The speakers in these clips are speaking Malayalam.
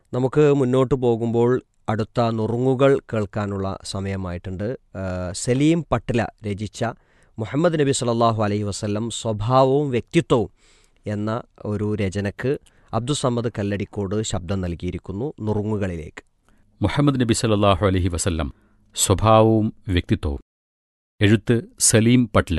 നമുക്ക് മുന്നോട്ട് പോകുമ്പോൾ അടുത്ത നുറുങ്ങുകൾ കേൾക്കാനുള്ള സമയമായിട്ടുണ്ട് ആ, സലീം പട്ല രചിച്ച മുഹമ്മദ് നബി സല്ലല്ലാഹു അലൈഹി വസല്ലം സ്വഭാവവും വ്യക്തിത്വവും എന്ന ഒരു രചനക്ക് അബ്ദുസമ്മദ് കല്ലടിക്കോട് ശബ്ദം നൽകിയിരിക്കുന്നു നുറുങ്ങുകളിലേക്ക് മുഹമ്മദ് നബി സല്ലല്ലാഹു അലൈഹി വസല്ലം സ്വഭാവവും വ്യക്തിത്വവും എഴുത്ത് സലീം പട്ല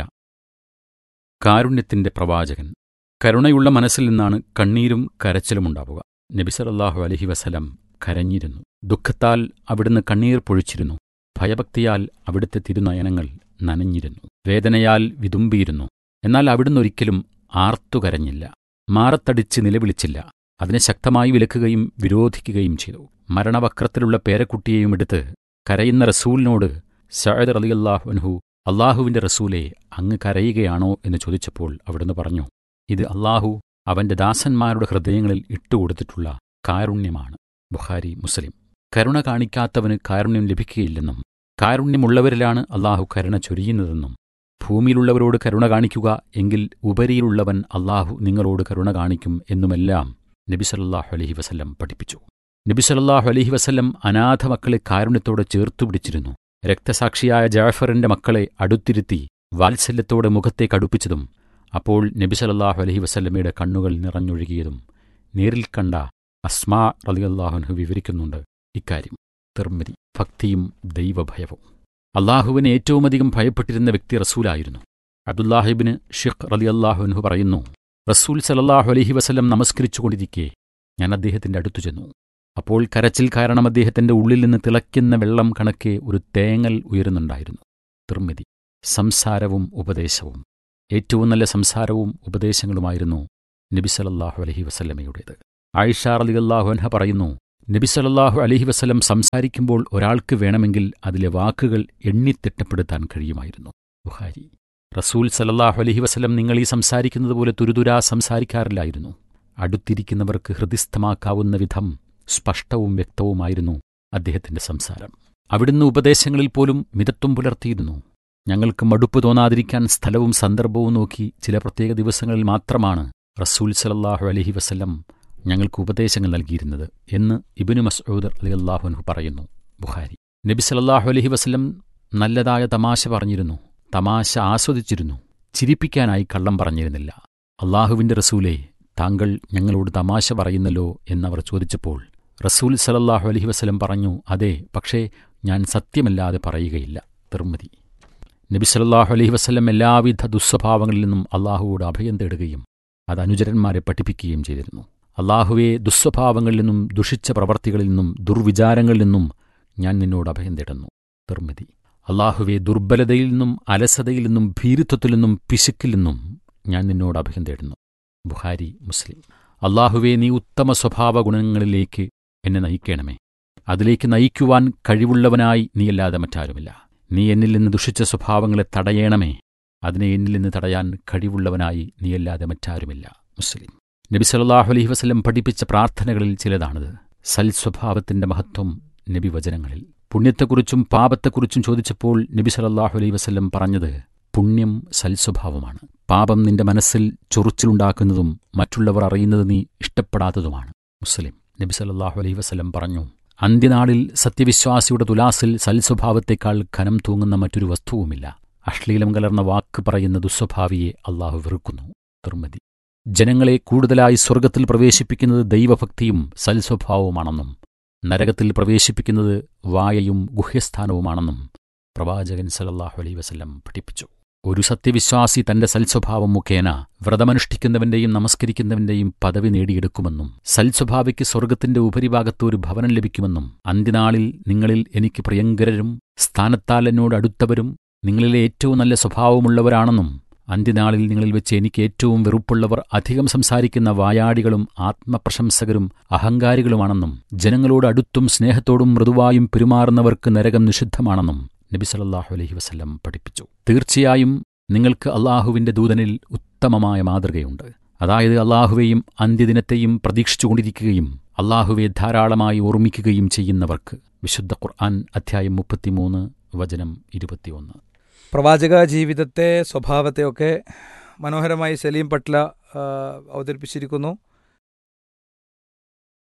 കാരുണ്യത്തിന്റെ പ്രവാചകൻ കരുണയുള്ള മനസ്സിൽ നിന്നാണ് കണ്ണീരും കരച്ചിലുമുണ്ടാവുക നബി സല്ലല്ലാഹു അലൈഹി വസല്ലം കരഞ്ഞിരുന്നു ദുഃഖത്താൽ അവിടുന്ന് കണ്ണീർ പൊഴിച്ചിരുന്നു ഭയഭക്തിയാൽ അവിടുത്തെ തിരുനയനങ്ങൾ നനഞ്ഞിരുന്നു വേദനയാൽ വിതുമ്പിയിരുന്നു എന്നാൽ അവിടുന്ന് ഒരിക്കലും ആർത്തുകരഞ്ഞില്ല മാറത്തടിച്ച് നിലവിളിച്ചില്ല അതിനെ ശക്തമായി വിലക്കുകയും വിരോധിക്കുകയും ചെയ്തു മരണവക്രത്തിലുള്ള പേരക്കുട്ടിയെയും എടുത്ത് കരയുന്ന റസൂലിനോട് സഅദ് റളിയല്ലാഹു അൻഹു അള്ളാഹുവിന്റെ റസൂലെ അങ്ങ് കരയുകയാണോ എന്ന് ചോദിച്ചപ്പോൾ അവിടുന്ന് പറഞ്ഞു ഇത് അള്ളാഹു അവന്റെ ദാസന്മാരുടെ ഹൃദയങ്ങളിൽ ഇട്ടുകൊടുത്തിട്ടുള്ള കാരുണ്യമാണ് ബുഖാരി മുസ്ലിം കരുണ കാണിക്കാത്തവന് കാരുണ്യം ലഭിക്കുകയില്ലെന്നും കാരുണ്യമുള്ളവരിലാണ് അള്ളാഹു കരുണ ചൊരിയുന്നതെന്നും ഭൂമിയിലുള്ളവരോട് കരുണ കാണിക്കുക എങ്കിൽ ഉപരിയിലുള്ളവൻ അള്ളാഹു നിങ്ങളോട് കരുണ കാണിക്കും എന്നുമെല്ലാം നബി സല്ലല്ലാഹു അലൈഹി വസല്ലം പഠിപ്പിച്ചു നബി സല്ലല്ലാഹു അലൈഹി വസല്ലം അനാഥ മക്കളെ കാരുണ്യത്തോടെ ചേർത്തു പിടിച്ചിരുന്നു രക്തസാക്ഷിയായ ജാഫറിന്റെ മക്കളെ അടുത്തിരുത്തി വാത്സല്യത്തോടെ മുഖത്തേക്ക് അടുപ്പിച്ചതും അപ്പോൾ നബി സല്ലല്ലാഹു അലൈഹി വസല്ലമയുടെ കണ്ണുകൾ നിറഞ്ഞൊഴുകിയതും നേരിൽ കണ്ട അസ്മാ റളിയല്ലാഹുൻഹു വിവരിക്കുന്നുണ്ട് ഇക്കാര്യം തിർമിതി ഭക്തിയും ദൈവഭയവും അള്ളാഹുവിനെ ഏറ്റവുമധികം ഭയപ്പെട്ടിരുന്ന വ്യക്തി റസൂലായിരുന്നു അബ്ദുല്ലാഹിബിന് ഷിഖ് റളിയല്ലാഹുൻഹു പറയുന്നു റസൂൽ സലല്ലാഹു അലൈഹി വസല്ലം നമസ്കരിച്ചുകൊണ്ടിരിക്കെ ഞാൻ അദ്ദേഹത്തിന്റെ അടുത്തു ചെന്നു അപ്പോൾ കരച്ചിൽ കാരണം അദ്ദേഹത്തിന്റെ ഉള്ളിൽ നിന്ന് തിളയ്ക്കുന്ന വെള്ളം കണക്കെ ഒരു തേങ്ങൽ ഉയരുന്നുണ്ടായിരുന്നു തിർമിതി സംസാരവും ഉപദേശവും ഏറ്റവും നല്ല സംസാരവും ഉപദേശങ്ങളുമായിരുന്നു നബി സലല്ലാഹു അലഹി വസല്ലമയുടേത് ആയിഷ റളിയല്ലാഹു അൻഹ പറയുന്നു നബി സലല്ലാഹു അലഹി വസല്ലം സംസാരിക്കുമ്പോൾ ഒരാൾക്ക് വേണമെങ്കിൽ അതിലെ വാക്കുകൾ എണ്ണിത്തിട്ടപ്പെടുത്താൻ കഴിയുമായിരുന്നു ബുഹാരി റസൂൽ സലല്ലാഹു അലഹി വസല്ലം നിങ്ങൾ ഈ സംസാരിക്കുന്നത് പോലെ തുരുതുരാ സംസാരിക്കാറില്ലായിരുന്നു അടുത്തിരിക്കുന്നവർക്ക് ഹൃദിസ്ഥമാക്കാവുന്ന വിധം സ്പഷ്ടവും വ്യക്തവുമായിരുന്നു അദ്ദേഹത്തിന്റെ സംസാരം അവിടുന്ന് ഉപദേശങ്ങളിൽ പോലും മിതത്വം പുലർത്തിയിരുന്നു ഞങ്ങൾക്ക് മടുപ്പ് തോന്നാതിരിക്കാൻ സ്ഥലവും സന്ദർഭവും നോക്കി ചില പ്രത്യേക ദിവസങ്ങളിൽ മാത്രമാണ് റസൂൽ സലല്ലാഹു അലഹി വസല്ലം ഞങ്ങൾക്ക് ഉപദേശങ്ങൾ നൽകിയിരുന്നത് എന്ന് ഇബിനു മസ്ഊദ് അലിയല്ലാഹുൻഹു പറയുന്നു ബുഹാരി നബി സലല്ലാഹു അലഹി വസല്ലം നല്ലതായ തമാശ പറഞ്ഞിരുന്നു തമാശ ആസ്വദിച്ചിരുന്നു ചിരിപ്പിക്കാനായി കള്ളം പറഞ്ഞിരുന്നില്ല അള്ളാഹുവിന്റെ റസൂലെ താങ്കൾ ഞങ്ങളോട് തമാശ പറയുന്നല്ലോ എന്നവർ ചോദിച്ചപ്പോൾ റസൂൽ സലല്ലാഹു അലഹി വസ്ലം പറഞ്ഞു അതെ പക്ഷേ ഞാൻ സത്യമല്ലാതെ പറയുകയില്ല തിർമതി നബി സലല്ലാഹു അലഹി വസ്ലം എല്ലാവിധ ദുസ്വഭാവങ്ങളിൽ നിന്നും അള്ളാഹുവോട് അഭയം തേടുകയും അത് അനുചരന്മാരെ പഠിപ്പിക്കുകയും ചെയ്തിരുന്നു അള്ളാഹുവെ ദുസ്വഭാവങ്ങളിൽ നിന്നും ദുഷിച്ച പ്രവർത്തികളിൽ നിന്നും ദുർവിചാരങ്ങളിൽ നിന്നും ഞാൻ നിന്നോട് അഭയം തേടുന്നു തിർമതി അള്ളാഹുവെ ദുർബലതയിൽ നിന്നും അലസതയിൽ നിന്നും ഭീരുത്വത്തിൽ നിന്നും പിശുക്കിൽ നിന്നും ഞാൻ നിന്നോട് അഭയം തേടുന്നു ബുഹാരി മുസ്ലിം അള്ളാഹുവെ നീ ഉത്തമ സ്വഭാവ ഗുണങ്ങളിലേക്ക് എന്നെ നയിക്കണമേ അതിലേക്ക് നയിക്കുവാൻ കഴിവുള്ളവനായി നീയല്ലാതെ മറ്റാരുമില്ല നീ എന്നിൽ നിന്ന് ദുഷിച്ച സ്വഭാവങ്ങളെ തടയണമേ അതിനെ എന്നിൽ നിന്ന് തടയാൻ കഴിവുള്ളവനായി നീയല്ലാതെ മറ്റാരുമില്ല മുസ്ലിം നബി സല്ലല്ലാഹു അലൈഹി വസല്ലം പഠിപ്പിച്ച പ്രാർത്ഥനകളിൽ ചിലതാണിത് സൽസ്വഭാവത്തിന്റെ മഹത്വം നബി വചനങ്ങളിൽ പുണ്യത്തെക്കുറിച്ചും പാപത്തെക്കുറിച്ചും ചോദിച്ചപ്പോൾ നബി സല്ലല്ലാഹു അലൈഹി വസല്ലം പറഞ്ഞത് പുണ്യം സൽസ്വഭാവമാണ് പാപം നിന്റെ മനസ്സിൽ ചൊറിച്ചിലുണ്ടാക്കുന്നതും മറ്റുള്ളവർ അറിയുന്നത് നീ ഇഷ്ടപ്പെടാത്തതുമാണ് മുസ്ലിം നബി സല്ലല്ലാഹു അലൈഹി വസല്ലം പറഞ്ഞു അന്ത്യനാളിൽ സത്യവിശ്വാസിയുടെ തുലാസിൽ സൽസ്വഭാവത്തെക്കാൾ ഖനം തൂങ്ങുന്ന മറ്റൊരു വസ്തുവുമില്ല അശ്ലീലം കലർന്ന വാക്ക് പറയുന്ന ദുസ്വഭാവിയെ അള്ളാഹു വെറുക്കുന്നു നിർമ്മതി ജനങ്ങളെ കൂടുതലായി സ്വർഗത്തിൽ പ്രവേശിപ്പിക്കുന്നത് ദൈവഭക്തിയും സൽസ്വഭാവവുമാണെന്നും നരകത്തിൽ പ്രവേശിപ്പിക്കുന്നത് വായയും ഗുഹ്യസ്ഥാനവുമാണെന്നും പ്രവാചകൻ സലല്ലാഹു അലൈ വസല്ലം പഠിപ്പിച്ചു ഒരു സത്യവിശ്വാസി തന്റെ സൽസ്വഭാവം മുഖേന വ്രതമനുഷ്ഠിക്കുന്നവന്റെയും നമസ്കരിക്കുന്നവന്റെയും പദവി നേടിയെടുക്കുമെന്നും സൽസ്വഭാവിക്ക് സ്വർഗത്തിന്റെ ഉപരിഭാഗത്ത് ഒരു ഭവനം ലഭിക്കുമെന്നും അന്ത്യനാളിൽ നിങ്ങളിൽ എനിക്ക് പ്രിയങ്കരരും സ്ഥാനത്താൽ എന്നോട് അടുത്തവരും നിങ്ങളിലെ ഏറ്റവും നല്ല സ്വഭാവമുള്ളവരാണെന്നും അന്ത്യനാളിൽ നിങ്ങളിൽ വെച്ച് എനിക്ക് ഏറ്റവും വെറുപ്പുള്ളവർ അധികം സംസാരിക്കുന്ന വായാടികളും ആത്മപ്രശംസകരും അഹങ്കാരികളുമാണെന്നും ജനങ്ങളോട് അടുത്തും സ്നേഹത്തോടും മൃദുവായും പെരുമാറുന്നവർക്ക് നരകം നിഷിദ്ധമാണെന്നും നബി സല്ലല്ലാഹു അലൈഹി വസല്ലം പഠിപ്പിച്ചു തീർച്ചയായും നിങ്ങൾക്ക് അള്ളാഹുവിന്റെ ദൂതനിൽ ഉത്തമമായ മാതൃകയുണ്ട് അതായത് അള്ളാഹുവേയും അന്ത്യദിനത്തെയും പ്രതീക്ഷിച്ചുകൊണ്ടിരിക്കുകയും അള്ളാഹുവെ ധാരാളമായി ഓർമ്മിക്കുകയും ചെയ്യുന്നവർക്ക് വിശുദ്ധ ഖുർആൻ അധ്യായം മുപ്പത്തിമൂന്ന് വചനം ഇരുപത്തിയൊന്ന് പ്രവാചക ജീവിതത്തെ സ്വഭാവത്തെയൊക്കെ മനോഹരമായി സലീം പട്ല ആ, അവതരിപ്പിച്ചിരിക്കുന്നു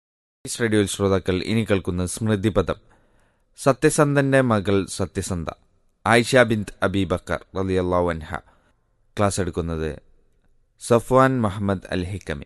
ഈസ് റേഡിയോയിൽ ശ്രോതാക്കൾ ഇനി കേൾക്കുന്ന സ്മൃതിപദം സത്യസന്ധന്റെ മകൾ സത്യസന്ധ ആയിഷ ബിന്ത് അബീബക്കർ റളിയല്ലാഹു അൻഹ ക്ലാസ് എടുക്കുന്നത് സഫ്വാൻ മുഹമ്മദ് അൽ ഹിക്കമി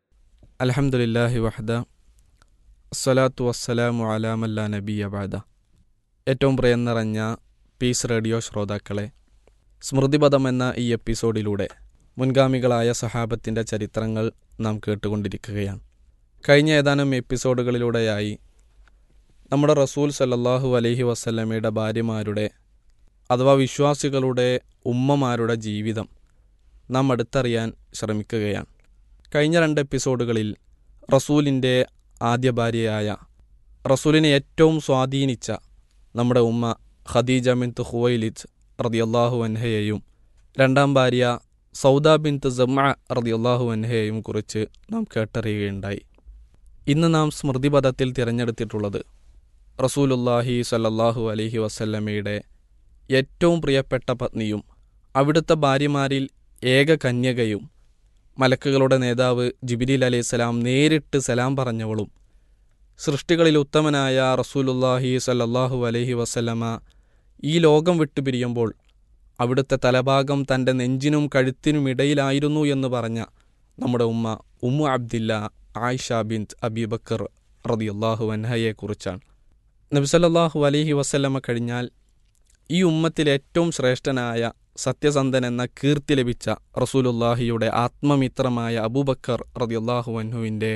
അലഹമുല്ലാഹി വഹദ അസ്സലാത്തു വസ്സലാമു അലാമല്ല നബി അബാദ ഏറ്റവും പ്രിയം നിറഞ്ഞ പീസ് റേഡിയോ ശ്രോതാക്കളെ സ്മൃതിപദം എന്ന ഈ എപ്പിസോഡിലൂടെ മുൻഗാമികളായ സഹാബത്തിൻ്റെ ചരിത്രങ്ങൾ നാം കേട്ടുകൊണ്ടിരിക്കുകയാണ് കഴിഞ്ഞ ഏതാനും എപ്പിസോഡുകളിലൂടെയായി നമ്മുടെ റസൂൽ സല്ലല്ലാഹു അലൈഹി വസല്ലമയുടെ ഭാര്യമാരുടെ അഥവാ വിശ്വാസികളുടെ ഉമ്മമാരുടെ ജീവിതം നാം അടുത്തറിയാൻ ശ്രമിക്കുകയാണ് കഴിഞ്ഞ രണ്ട് എപ്പിസോഡുകളിൽ റസൂലിൻ്റെ ആദ്യ ഭാര്യയായ റസൂലിനെ ഏറ്റവും സ്വാധീനിച്ച നമ്മുടെ ഉമ്മ ഖദീജ ബിൻത്ത് ഹുവൈലിദ് റതിയല്ലാഹു അൻഹയെയും രണ്ടാം ഭാര്യ സൗദ ബിൻത്ത് ജമ്മ റതിയല്ലാഹു അൻഹയെയും കുറിച്ച് നാം കേട്ടറിയുകയുണ്ടായി ഇന്ന് നാം സ്മൃതിപഥത്തിൽ തിരഞ്ഞെടുത്തിട്ടുള്ളത് റസൂലുല്ലാഹി സല്ലല്ലാഹു അലൈഹി വസല്ലമയുടെ ഏറ്റവും പ്രിയപ്പെട്ട പത്നിയും അവിടുത്തെ ഭാര്യമാരിൽ ഏക കന്യകയും മലക്കുകളുടെ നേതാവ് ജിബിരിൽ അലൈഹിസ്സലാം നേരിട്ട് സലാം പറഞ്ഞവളും സൃഷ്ടികളിൽ ഉത്തമനായ റസൂലുല്ലാഹി സല്ലല്ലാഹു അലൈഹി വസല്ലമ ഈ ലോകം വിട്ടുപിരിയുമ്പോൾ അവിടുത്തെ തലഭാഗം തൻ്റെ നെഞ്ചിനും കഴുത്തിനും ഇടയിലായിരുന്നു എന്ന് പറഞ്ഞ നമ്മുടെ ഉമ്മ Umm Abdillah Aisha bint Abibakr റതിയല്ലാഹു അൻഹയെക്കുറിച്ചാണ് നബിസല്ലാഹു അലൈഹി വസല്ലമ കഴിഞ്ഞാൽ ഈ ഉമ്മത്തിൽ ഏറ്റവും ശ്രേഷ്ഠനായ സത്യസന്ധൻ എന്ന കീർത്തി ലഭിച്ച റസൂലുല്ലാഹിയുടെ ആത്മമിത്രമായ അബൂബക്കർ റതിയല്ലാഹു അൻഹുവിൻ്റെ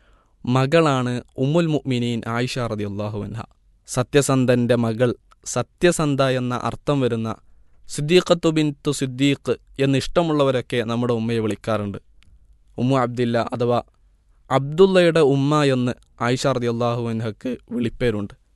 മകളാണ് ഉമ്മുൽ മുഅ്മിനീൻ ആയിഷ റതിയല്ലാഹു അൻഹ സത്യസന്ധൻ്റെ മകൾ സത്യസന്ധ എന്ന അർത്ഥം വരുന്ന സിദ്ദീഖത്തു ബിൻതു സിദ്ദീഖ് എന്ന് ഇഷ്ടമുള്ളവരൊക്കെ നമ്മുടെ ഉമ്മയെ വിളിക്കാറുണ്ട് ഉമ്മ അബ്ദില്ല അഥവാ അബ്ദുള്ളയുടെ ഉമ്മ എന്ന് ആയിഷ റതിയല്ലാഹു അൻഹക്ക് വിളിപ്പേരുണ്ട്